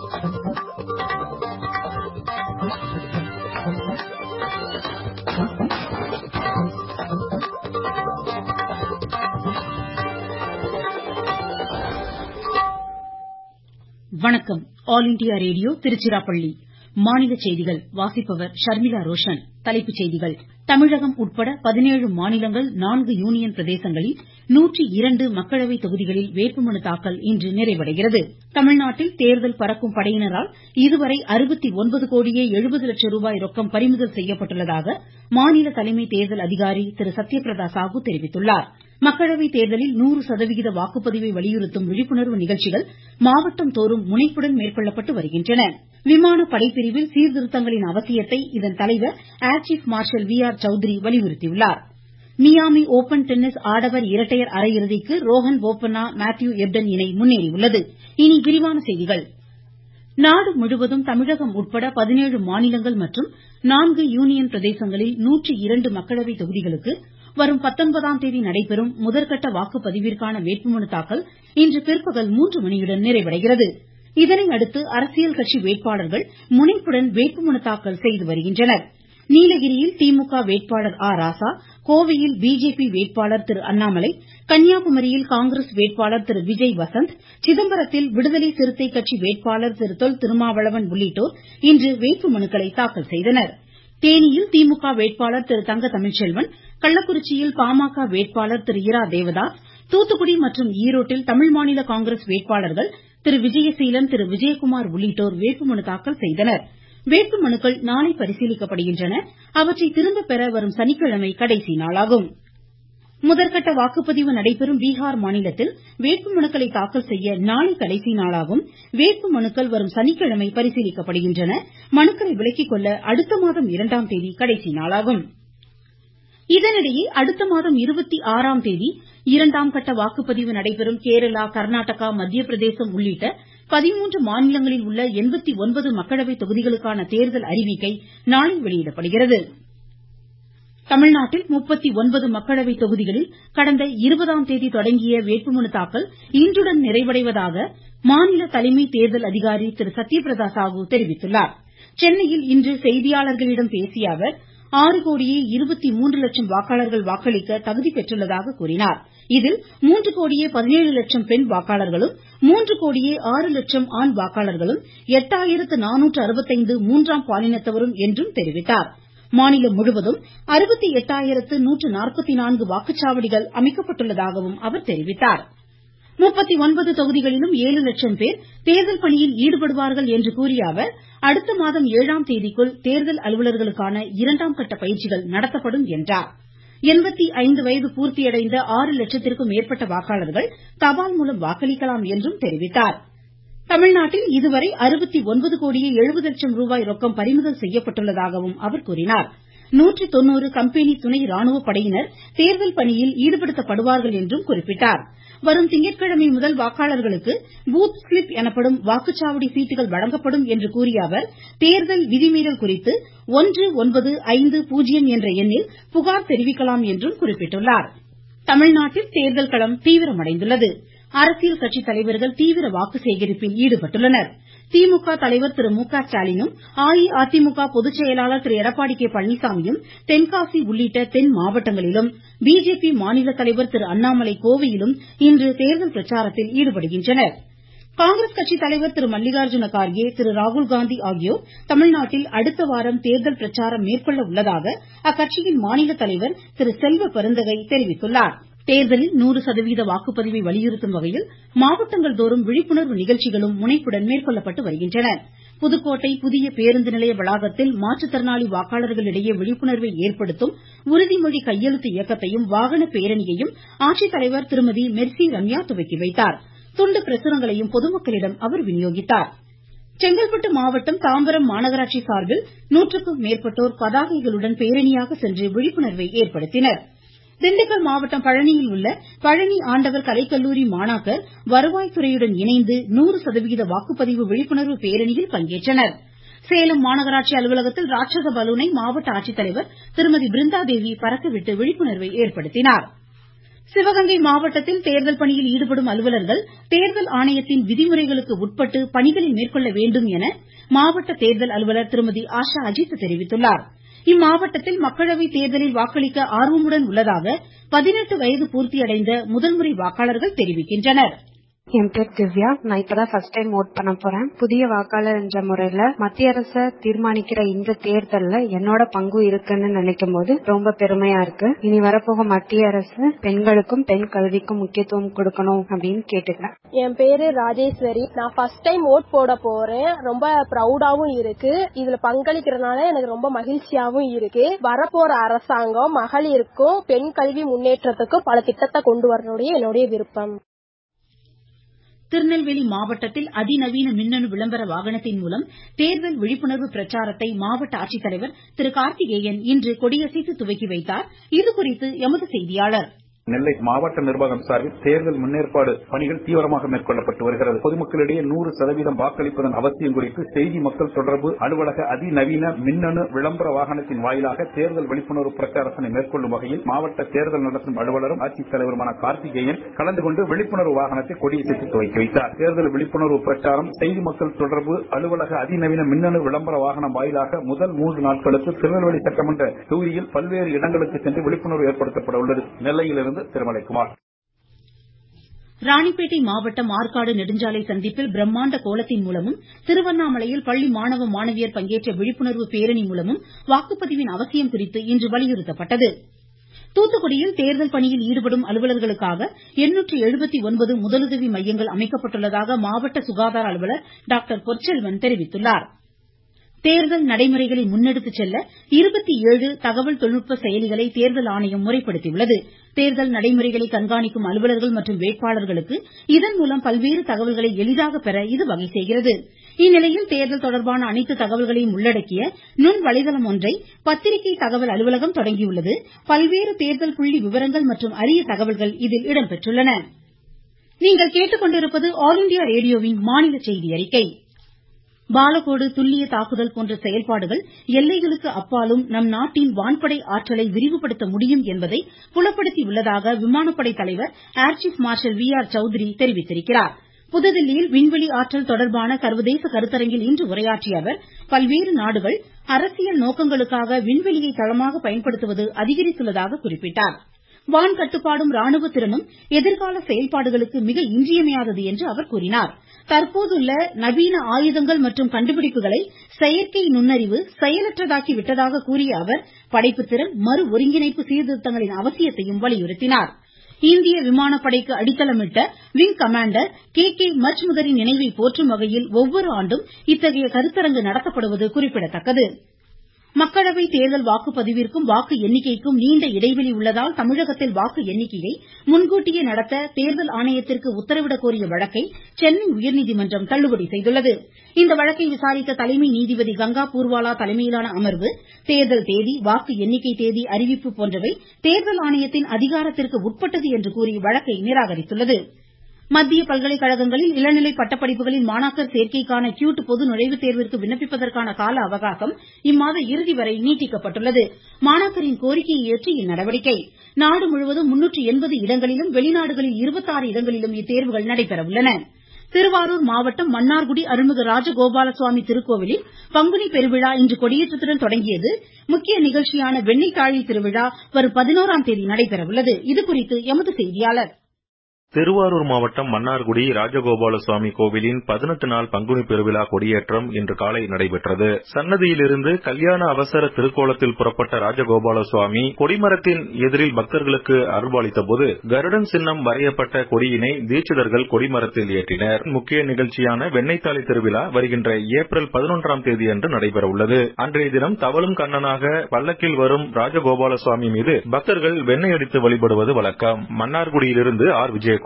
வணக்கம் all India radio Tiruchirappalli மாநில செய்திகள் வாசிப்பவர் ஷர்மிளா ரோஷன் தலைப்புச் செய்திகள் தமிழகம் உட்பட பதினேழு மாநிலங்கள் நான்கு யூனியன் பிரதேசங்களில் நூற்றி இரண்டு மக்களவை தொகுதிகளில் வேட்புமனு தாக்கல் இன்று நிறைவடைகிறது தமிழ்நாட்டில் தேர்தல் பறக்கும் படையினரால் இதுவரை அறுபத்தி ஒன்பது கோடியே எழுபது லட்சம் ரூபாய் ரொக்கம் பறிமுதல் செய்யப்பட்டுள்ளதாக மாநில தலைமை தேர்தல் அதிகாரி திரு சத்யபிரதா சாஹு தெரிவித்துள்ளார் மக்களவை தேர்தலில் நூறு சதவிகித வாக்குப்பதிவை வலியுறுத்தும் விழிப்புணர்வு நிகழ்ச்சிகள் மாவட்டம் தோறும் முனைப்புடன் மேற்கொள்ளப்பட்டு வருகின்றன விமான படைப்பிரிவில் சீர்திருத்தங்களின் அவசியத்தை இதன் தலைவர் air chief marshal V R Chaudhari வலியுறுத்தியுள்ளார் மியாமி ஓபன் டென்னிஸ் ஆடவர் இரட்டையர் அரையிறுதிக்கு ரோஹன் போபண்ணா மேத்யூ எப்டன் இணை முன்னேறியுள்ளது இனி விரிவான செய்திகள் நாடு முழுவதும் தமிழகம் உட்பட பதினேழு மாநிலங்கள் மற்றும் நான்கு யூனியன் பிரதேசங்களில் நூற்றி இரண்டு மக்களவை தொகுதிகளுக்கு வரும் பத்தொன்பதாம் தேதி நடைபெறும் முதற்கட்ட வாக்குப்பதிவிற்கான வேட்புமனு தாக்கல் இன்று பிற்பகல் மூன்று மணியுடன் நிறைவடைகிறது இதனையடுத்து அரசியல் கட்சி வேட்பாளர்கள் முனைப்புடன் வேட்புமனு தாக்கல் செய்து வருகின்றனர் நீலகிரியில் திமுக வேட்பாளர் ஆ ராசா கோவையில் பிஜேபி வேட்பாளர் திரு அண்ணாமலை கன்னியாகுமரியில் காங்கிரஸ் வேட்பாளர் திரு விஜய் வசந்த் சிதம்பரத்தில் விடுதலை சிறுத்தை கட்சி வேட்பாளர் திரு தொல் திருமாவளவன் உள்ளிட்டோர் இன்று வேட்புமனுக்களை தாக்கல் செய்தனர் தேனியில் திமுக வேட்பாளர் திரு தங்க தமிழ்ச்செல்வன் கள்ளக்குறிச்சியில் பாமக வேட்பாளர் திரு இரா தேவதாஸ் தூத்துக்குடி மற்றும் ஈரோட்டில் தமிழ் மாநில காங்கிரஸ் வேட்பாளர்கள் திரு விஜயசீலன் திரு விஜயகுமார் உள்ளிட்டோர் வேட்புமனு தாக்கல் செய்தனர் வேட்புமனுக்கள் நாளை பரிசீலிக்கப்படுகின்றன அவற்றை திரும்ப பெற வரும் சனிக்கிழமை கடைசி நாளாகும் முதற்கட்ட வாக்குப்பதிவு நடைபெறும் பீகார் மாநிலத்தில் வேட்புமனுக்களை தாக்கல் செய்ய நாளை கடைசி நாளாகும் வேட்புமனுக்கள் வரும் சனிக்கிழமை பரிசீலிக்கப்படுகின்றன மனுக்களை விலக்கிக் கொள்ள அடுத்த மாதம் இரண்டாம் தேதி கடைசி நாளாகும் இதனிடையே அடுத்த மாதம் இருபத்தி ஆறாம் தேதி இரண்டாம் கட்ட வாக்குப்பதிவு நடைபெறும் கேரளா கர்நாடகா மத்திய பிரதேசம் உள்ளிட்ட பதிமூன்று மாநிலங்களில் உள்ள எண்பத்தி ஒன்பது மக்களவை தொகுதிகளுக்கான தேர்தல் அறிவிக்கை நாளை வெளியிடப்படுகிறது தமிழ்நாட்டில் முப்பத்தி ஒன்பது மக்களவை தொகுதிகளில் கடந்த இருபதாம் தேதி தொடங்கிய வேட்புமனு தாக்கல் இன்றுடன் நிறைவடைவதாக மாநில தலைமை தேர்தல் அதிகாரி திரு சத்யபிரதா சாஹு தெரிவித்துள்ளார் சென்னையில் இன்று செய்தியாளர்களிடம் பேசிய அவர் ஆறு கோடியே இருபத்தி மூன்று லட்சம் வாக்காளர்கள் வாக்களிக்க தகுதி பெற்றுள்ளதாக கூறினார் இதில் மூன்று கோடியே பதினேழு லட்சம் பெண் வாக்காளர்களும் மூன்று கோடியே ஆறு லட்சம் ஆண் வாக்காளர்களும் எட்டாயிரத்து நானூற்று அறுபத்தைந்து மூன்றாம் பாலினத்தவரும் என்றும் தெரிவித்தார் மாநிலம் முழுவதும் அறுபத்தி எட்டாயிரத்து நூற்று நாற்பத்தி நான்கு வாக்குச்சாவடிகள் அமைக்கப்பட்டுள்ளதாகவும் அவர் தெரிவித்தார் முப்பத்தி ஒன்பது தொகுதிகளிலும் ஏழு லட்சம் பேர் தேர்தல் பணியில் ஈடுபடுவார்கள் என்று கூறிய அவர் அடுத்த மாதம் ஏழாம் தேதிக்குள் தேர்தல் அலுவலர்களுக்கான இரண்டாம் கட்ட பயிற்சிகள் நடத்தப்படும் என்றார் எண்பத்தி ஐந்து வயது பூர்த்தியடைந்த ஆறு லட்சத்திற்கும் மேற்பட்ட வாக்காளர்கள் தபால் மூலம் வாக்களிக்கலாம் என்றும் தெரிவித்தார் தமிழ்நாட்டில் இதுவரை அறுபத்தி ஒன்பது கோடியே எழுபது லட்சம் ரூபாய் ரொக்கம் பறிமுதல் செய்யப்பட்டுள்ளதாகவும் அவர் கூறினார் நூற்று தொண்ணூறு கம்பெனி துணை ராணுவ படையினர் தேர்தல் பணியில் ஈடுபடுத்தப்படுவார்கள் என்றும் குறிப்பிட்டார் வரும் திங்கட்கிழமை முதல் வாக்காளர்களுக்கு பூத் ஸ்லிப் எனப்படும் வாக்குச்சாவடி சீட்டுகள் வழங்கப்படும் என்று கூறிய அவர் தேர்தல் விதிமீறல் குறித்து ஒன்று ஒன்பது ஐந்து பூஜ்ஜியம் என்ற எண்ணில் புகார் தெரிவிக்கலாம் என்றும் குறிப்பிட்டுள்ளார் தமிழ்நாட்டில் தேர்தல் களம் தீவிரமடைந்துள்ளது அரசியல் கட்சி தலைவர்கள் தீவிர வாக்கு சேகரிப்பில் ஈடுபட்டுள்ளனர் திமுக தலைவர் திரு மு க ஸ்டாலினும் அஇஅதிமுக பொதுச் செயலாளர் திரு எடப்பாடி கே பழனிசாமியும் தென்காசி உள்ளிட்ட தென் மாவட்டங்களிலும் பிஜேபி மாநில தலைவர் திரு அண்ணாமலை கோவையிலும் இன்று தேர்தல் பிரச்சாரத்தில் ஈடுபடுகின்றனர் காங்கிரஸ் கட்சி தலைவர் திரு மல்லிகார்ஜுன கார்கே திரு ராகுல்காந்தி ஆகியோர் தமிழ்நாட்டில் அடுத்த வாரம் தேர்தல் பிரச்சாரம் மேற்கொள்ள உள்ளதாக அக்கட்சியின் மாநில தலைவர் திரு செல்வ பெருந்தகை தெரிவித்துள்ளார் தேர்தலில் நூறு சதவீத வாக்குப்பதிவை வலியுறுத்தும் வகையில் மாவட்டங்கள் தோறும் விழிப்புணர்வு நிகழ்ச்சிகளும் முனைப்புடன் மேற்கொள்ளப்பட்டு வருகின்றன புதுக்கோட்டை புதிய பேருந்து நிலைய வளாகத்தில் மாற்றுத்திறனாளி வாக்காளர்களிடையே விழிப்புணர்வை ஏற்படுத்தும் உறுதிமொழி கையெழுத்து இயக்கத்தையும் வாகன பேரணியையும் ஆட்சித்தலைவர் திருமதி மெர்சி ரம்யா துவக்கி வைத்தார் துண்டு பிரசுரங்களையும் பொதுமக்களிடம் அவர் விநியோகித்தார் செங்கல்பட்டு மாவட்டம் தாம்பரம் மாநகராட்சி சார்பில் நூற்றுக்கும் மேற்பட்டோர் பதாகைகளுடன் பேரணியாக சென்று விழிப்புணர்வை ஏற்படுத்தினர் திண்டுக்கல் மாவட்டம் பழனியில் உள்ள பழனி ஆண்டவர் கலைக்கல்லூரி மாணாக்கர் வருவாய்த்துறையுடன் இணைந்து நூறு சதவிகித வாக்குப்பதிவு விழிப்புணர்வு பேரணியில் பங்கேற்றனர் சேலம் மாநகராட்சி அலுவலகத்தில் ராட்சத பலூனை மாவட்ட ஆட்சித்தலைவர் திருமதி பிருந்தா தேவி பறக்கவிட்டு விழிப்புணர்வை ஏற்படுத்தினார் சிவகங்கை மாவட்டத்தில் தேர்தல் பணியில் ஈடுபடும் அலுவலர்கள் தேர்தல் ஆணையத்தின் விதிமுறைகளுக்கு உட்பட்டு பணிகளை மேற்கொள்ள வேண்டும் என மாவட்ட தேர்தல் அலுவலர் திருமதி ஆஷா அஜித் தெரிவித்துள்ளார் இம்மாவட்டத்தில் மக்களவை தேர்தலில் வாக்களிக்க ஆர்வமுடன் உள்ளதாக பதினெட்டு வயது பூர்த்தியடைந்த முதல்முறை வாக்காளர்கள் தெரிவிக்கின்றனர் என் பேர் திவ்யா நான் இப்பதான் ஃபர்ஸ்ட் டைம் ஓட் பண்ண போறேன் புதிய வாக்காளர் என்ற முறையில மத்திய அரசு தீர்மானிக்கிற இந்த தேர்தல்ல என்னோட பங்கு இருக்குன்னு நினைக்கும் போது ரொம்ப பெருமையா இருக்கு இனி வரப்போக மத்திய அரசு பெண்களுக்கும் பெண் கல்விக்கும் முக்கியத்துவம் கொடுக்கணும் அப்படின்னு கேட்டுக்கிறேன் என் பேரு ராஜேஸ்வரி நான் ஃபர்ஸ்ட் டைம் ஓட் போட போறேன் ரொம்ப ப்ரௌடாவும் இருக்கு இதுல பங்களிக்கிறதுனால எனக்கு ரொம்ப மகிழ்ச்சியாவும் இருக்கு வரப்போற அரசாங்கம் மகளிருக்கும் பெண் கல்வி முன்னேற்றத்துக்கும் பல திட்டத்தை கொண்டு வரணுடைய என்னுடைய விருப்பம் திருநெல்வேலி மாவட்டத்தில் அதிநவீன மின்னணு விளம்பர வாகனத்தின் மூலம் தேர்தல் விழிப்புணர்வு பிரச்சாரத்தை மாவட்ட ஆட்சித்தலைவர் திரு கார்த்திகேயன் இன்று கொடியசைத்து துவக்கி வைத்தார் இதுகுறித்து எமது செய்தியாளர் நெல்லை மாவட்ட நிர்வாகம் சார்பில் தேர்தல் முன்னேற்பாடு பணிகள் தீவிரமாக மேற்கொள்ளப்பட்டு வருகிறது பொதுமக்களிடையே நூறு சதவீதம் வாக்களிப்பதன் அவசியம் குறித்து செய்தி மக்கள் தொடர்பு அலுவலக அதிநவீன மின்னணு விளம்பர வாகனத்தின் வாயிலாக தேர்தல் விழிப்புணர்வு பிரச்சாரத்தினை மேற்கொள்ளும் வகையில் மாவட்ட தேர்தல் நடத்தும் அலுவலரும் ஆட்சித்தலைவருமான கார்த்திகேயன் கலந்து கொண்டு விழிப்புணர்வு வாகனத்தை கொடியசைத்து துவக்கி வைத்தார் தேர்தல் விழிப்புணர்வு பிரச்சாரம் செய்தி மக்கள் தொடர்பு அலுவலக அதிநவீன மின்னணு விளம்பர வாகனம் வாயிலாக முதல் மூன்று நாட்களுக்கு திருநெல்வேலி சட்டமன்ற தொகுதியில் பல்வேறு இடங்களுக்கு சென்று விழிப்புணர்வு ஏற்படுத்தப்பட உள்ளது நெல்லையிலிருந்து திருமலைக்குமார் ராணிப்பேட்டை மாவட்டம் ஆற்காடு நெடுஞ்சாலை சந்திப்பில் பிரம்மாண்ட கோலத்தின் மூலமும் திருவண்ணாமலையில் பள்ளி மாணவ மாணவியர் பங்கேற்ற விழிப்புணர்வு பேரணி மூலமும் வாக்குப்பதிவின் அவசியம் குறித்து இன்று வலியுறுத்தப்பட்டது தூத்துக்குடியில் தேர்தல் பணியில் ஈடுபடும் அலுவலர்களுக்காக முதலுதவி மையங்கள் அமைக்கப்பட்டுள்ளதாக மாவட்ட சுகாதார அலுவலர் டாக்டர் பொற்செல்வன் தெரிவித்துள்ளார் தேர்தல் நடைமுறைகளை முன்னெடுத்துச் செல்ல தகவல் தொழில்நுட்ப செயலிகளை தேர்தல் ஆணையம் முறைப்படுத்தியுள்ளது தேர்தல் நடைமுறைகளை கண்காணிக்கும் அலுவலர்கள் மற்றும் வேட்பாளர்களுக்கு இதன் மூலம் பல்வேறு தகவல்களை எளிதாக பெற இது வகை செய்கிறது இந்நிலையில் தேர்தல் தொடர்பான அனைத்து தகவல்களையும் உள்ளடக்கிய நுண் வலைதளம் ஒன்றை பத்திரிகை தகவல் அலுவலகம் தொடங்கியுள்ளது பல்வேறு தேர்தல் புள்ளி விவரங்கள் மற்றும் அரிய தகவல்கள் இதில் இடம்பெற்றுள்ளன பாலக்கோடு துல்லிய தாக்குதல் போன்ற செயல்பாடுகள் எல்லைகளுக்கு அப்பாலும் நம் நாட்டின் வான்படை ஆற்றலை விரிவுபடுத்த முடியும் என்பதை புலப்படுத்தியுள்ளதாக விமானப்படை தலைவர் air chief marshal V R Chaudhari தெரிவித்திருக்கிறார் புதுதில்லியில் விண்வெளி ஆற்றல் தொடர்பான சர்வதேச கருத்தரங்கில் இன்று உரையாற்றிய அவர் பல்வேறு நாடுகள் அரசியல் நோக்கங்களுக்காக விண்வெளியை தளமாக பயன்படுத்துவது அதிகரித்துள்ளதாக குறிப்பிட்டார் வான் கட்டுப்பாடும் ராணுவ திறனும் எதிர்கால செயல்பாடுகளுக்கு மிக இன்றியமையாதது என்று அவர் கூறினார் தற்போதுள்ள நவீன ஆயுதங்கள் மற்றும் கண்டுபிடிப்புகளை செயற்கை நுண்ணறிவு செயலற்றதாக்கி விட்டதாக கூறிய அவர் படைப்புத்திறன் மறு ஒருங்கிணைப்பு சீர்திருத்தங்களின் அவசியத்தையும் வலியுறுத்தினார் இந்திய விமானப்படைக்கு அடித்தளமிட்ட விங் கமாண்டர் கே கே மச்முதரின் நினைவை போற்றும் வகையில் ஒவ்வொரு ஆண்டும் இத்தகைய கருத்தரங்கு நடத்தப்படுவது குறிப்பிடத்தக்கது மக்களவை தேர்தல் வாக்குப்பதிவிற்கும் வாக்கு எண்ணிக்கைக்கும் நீண்ட இடைவெளி உள்ளதால் தமிழகத்தில் வாக்கு எண்ணிக்கையை முன்கூட்டியே நடத்த தேர்தல் ஆணையத்திற்கு உத்தரவிடக் கோரிய வழக்கை சென்னை உயர்நீதிமன்றம் தள்ளுபடி செய்துள்ளது இந்த வழக்கை விசாரித்த தலைமை நீதிபதி கங்கா பூர்வாலா தலைமையிலான அமர்வு தேர்தல் தேதி வாக்கு எண்ணிக்கை தேதி அறிவிப்பு போன்றவை தேர்தல் ஆணையத்தின் அதிகாரத்திற்கு உட்பட்டது என்று கூறி வழக்கை நிராகரித்துள்ளது மத்திய பல்கலைக்கழகங்களில் இளநிலை பட்டப்படிப்புகளின் மாணாக்கர் சேர்க்கைக்கான கியூட் பொது நுழைவுத் தேர்விற்கு விண்ணப்பிப்பதற்கான கால அவகாசம் இம்மாத இறுதி வரை நீட்டிக்கப்பட்டுள்ளது மாணாக்கரின் கோரிக்கையை ஏற்று இந்நடவடிக்கை நாடு முழுவதும் இடங்களிலும் வெளிநாடுகளில் இடங்களிலும் இத்தேர்வுகள் நடைபெற உள்ளன திருவாரூர் மாவட்டம் மன்னார்குடி அருள்மிகு ராஜகோபால சுவாமி திருக்கோவிலில் பங்குனி பெருவிழா இன்று கொடியேற்றத்துடன் தொடங்கியது முக்கிய நிகழ்ச்சியான வெண்ணெய் தாழி திருவிழா வரும் பதினோராம் தேதி நடைபெற உள்ளது இதுகுறித்து எமது செய்தியாளர் திருவாரூர் மாவட்டம் மன்னார்குடி ராஜகோபால சுவாமி கோவிலின் பதினெட்டு நாள் பங்குனி பெருவிழா கொடியேற்றம் இன்று காலை நடைபெற்றது சன்னதியிலிருந்து கல்யாண அவசர திருக்கோலத்தில் புறப்பட்ட ராஜகோபால சுவாமி கொடிமரத்தின் எதிரில் பக்தர்களுக்கு அருள்பாலித்த போது கருடன் சின்னம் வரையப்பட்ட கொடியினை தீட்சிதர்கள் கொடிமரத்தில் ஏற்றினர் முக்கிய நிகழ்ச்சியான வெண்ணெய்த்தாலி திருவிழா வருகின்ற ஏப்ரல் பதினொன்றாம் தேதி அன்று நடைபெற உள்ளது அன்றைய தினம் தவளும் கண்ணனாக பல்லக்கில் வரும் ராஜகோபால சுவாமி மீது பக்தர்கள் வெண்ணெய் அடித்து வழிபடுவது வழக்கம் மன்னார்குடியிலிருந்து R Vijayakumar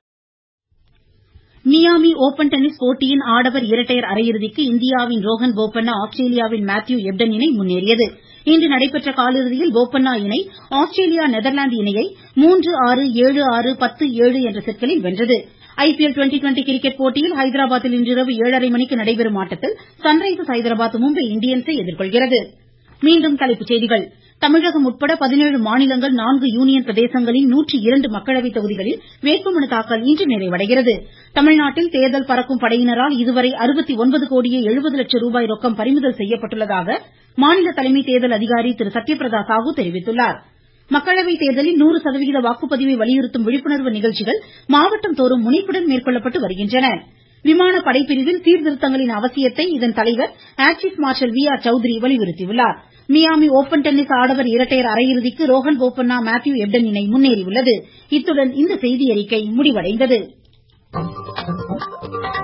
Miami Open tennis போட்டியின் ஆடவர் இரட்டையர் அரையிறுதிக்கு இந்தியாவின் ரோஹன் போபண்ணா ஆஸ்திரேலியாவின் மேத்யூ எப்டன் இணை முன்னேறியது இன்று நடைபெற்ற காலிறுதியில் போபண்ணா இணை ஆஸ்திரேலியா நெதர்லாந்து இணையை மூன்று ஆறு ஏழு ஆறு பத்து ஏழு என்ற செட்களில் வென்றது ஐபிஎல் டுவெண்டி டுவெண்டி கிரிக்கெட் போட்டியில் ஹைதராபாத்தில் இன்றிரவு ஏழரை மணிக்கு நடைபெறும் ஆட்டத்தில் சன்ரைசர்ஸ் ஹைதராபாத் மும்பை இண்டியன்ஸை எதிர்கொள்கிறது மீண்டும் தலைப்புச் செய்திகள் தமிழகம் உட்பட பதினேழு மாநிலங்கள் நான்கு யூனியன் பிரதேசங்களின் நூற்றி இரண்டு மக்களவை தொகுதிகளில் வேட்புமனு தாக்கல் இன்று நிறைவடைகிறது தமிழ்நாட்டில் தேர்தல் பறக்கும் படையினரால் இதுவரை அறுபத்தி ஒன்பது கோடியே எழுபது லட்சம் ரூபாய் ரொக்கம் பறிமுதல் செய்யப்பட்டுள்ளதாக மாநில தலைமை தேர்தல் அதிகாரி திரு சத்யபிரதா சாகு தெரிவித்துள்ளார் மக்களவை தேர்தலில் நூறு சதவிகித வாக்குப்பதிவை வலியுறுத்தும் விழிப்புணர்வு நிகழ்ச்சிகள் மாவட்டம் தோறும் முனைப்புடன் மேற்கொள்ளப்பட்டு வருகின்றன விமான படைப்பிரிவில் சீர்திருத்தங்களின் அவசியத்தை இதன் தலைவர் air chief marshal V R Chaudhari வலியுறுத்தியுள்ளார் மியாமி ஓபன் டென்னிஸ் ஆடவர் இரட்டையர் அரையிறுதிக்கு ரோஹன் போபண்ணா மேத்யூ எப்டன் இணை முன்னேறியுள்ளது இத்துடன் இந்த செய்தியறிக்கை முடிவடைந்தது